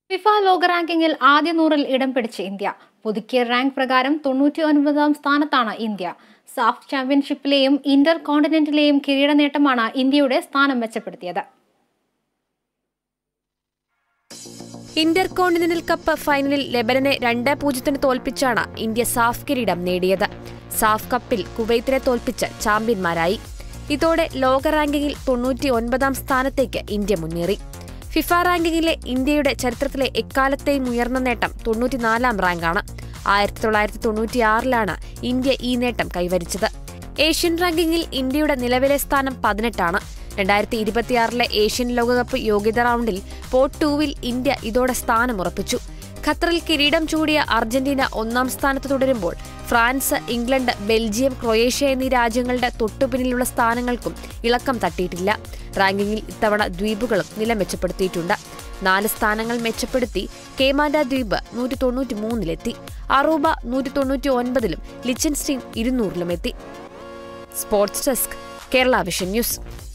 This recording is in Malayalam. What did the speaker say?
ഫിഫ ലോക റാങ്കിങ്ങിൽ ആദ്യ നൂറിൽ ഇടം പിടിച്ച് ഇന്ത്യ പുതുക്കിയ റാങ്ക് പ്രകാരം തൊണ്ണൂറ്റി ഒൻപതാം സ്ഥാനത്താണ് ഇന്ത്യ സാഫ് ചാമ്പ്യൻഷിപ്പിലെയും ഇന്റർ കോണ്ടിനെന്റിലെയും കിരീട നേട്ടമാണ് ഇന്ത്യയുടെ സ്ഥാനം മെച്ചപ്പെടുത്തിയത് ഇന്റർ കോണ്ടിനെന്റൽ കപ്പ് ഫൈനലിൽ ലെബനനെ രണ്ട് പൂജ്യത്തിന് തോൽപ്പിച്ചാണ് ഇന്ത്യ സാഫ് കിരീടം നേടിയത് സാഫ് കപ്പിൽ കുവൈത്തിനെ തോൽപ്പിച്ച് ചാമ്പ്യന്മാരായി ഇതോടെ ലോക റാങ്കിങ്ങിൽ തൊണ്ണൂറ്റി ഒൻപതാം സ്ഥാനത്തേക്ക് ഇന്ത്യ മുന്നേറി ഫിഫ റാങ്കിങ്ങിലെ ഇന്ത്യയുടെ ചരിത്രത്തിലെ എക്കാലത്തെയും ഉയർന്ന നേട്ടം തൊണ്ണൂറ്റിനാലാം റാങ്കാണ് ആയിരത്തി തൊള്ളായിരത്തി തൊണ്ണൂറ്റിയാറിലാണ് ഇന്ത്യ ഈ നേട്ടം കൈവരിച്ചത് ഏഷ്യൻ റാങ്കിങ്ങിൽ ഇന്ത്യയുടെ നിലവിലെ സ്ഥാനം പതിനെട്ടാണ് രണ്ടായിരത്തി ഇരുപത്തിയാറിലെ ഏഷ്യൻ ലോകകപ്പ് യോഗ്യത റൗണ്ടിൽ പോട്ട് ടൂവിൽ ഇന്ത്യ ഇതോടെ സ്ഥാനമുറപ്പിച്ചു ഖത്തറിൽ കിരീടം ചൂടിയ അർജന്റീന ഒന്നാം സ്ഥാനത്ത് തുടരുമ്പോൾ ഫ്രാൻസ് ഇംഗ്ലണ്ട് ബെൽജിയം ക്രൊയേഷ്യ എന്നീ രാജ്യങ്ങളുടെ തൊട്ടുപിന്നിലുള്ള സ്ഥാനങ്ങൾക്കും ഇളക്കം തട്ടിയിട്ടില്ല റാങ്കിങ്ങിൽ ഇത്തവണ ദ്വീപുകളും നില മെച്ചപ്പെടുത്തിയിട്ടുണ്ട് നാല് സ്ഥാനങ്ങൾ മെച്ചപ്പെടുത്തി കേമാൻഡ ദ്വീപ് നൂറ്റി തൊണ്ണൂറ്റി മൂന്നിലെത്തി അറൂബ നൂറ്റി തൊണ്ണൂറ്റി ഒൻപതിലും ലിച്ചൻസ്റ്റീൻ ഇരുന്നൂറിലുമെത്തി sports desk Kerala vision news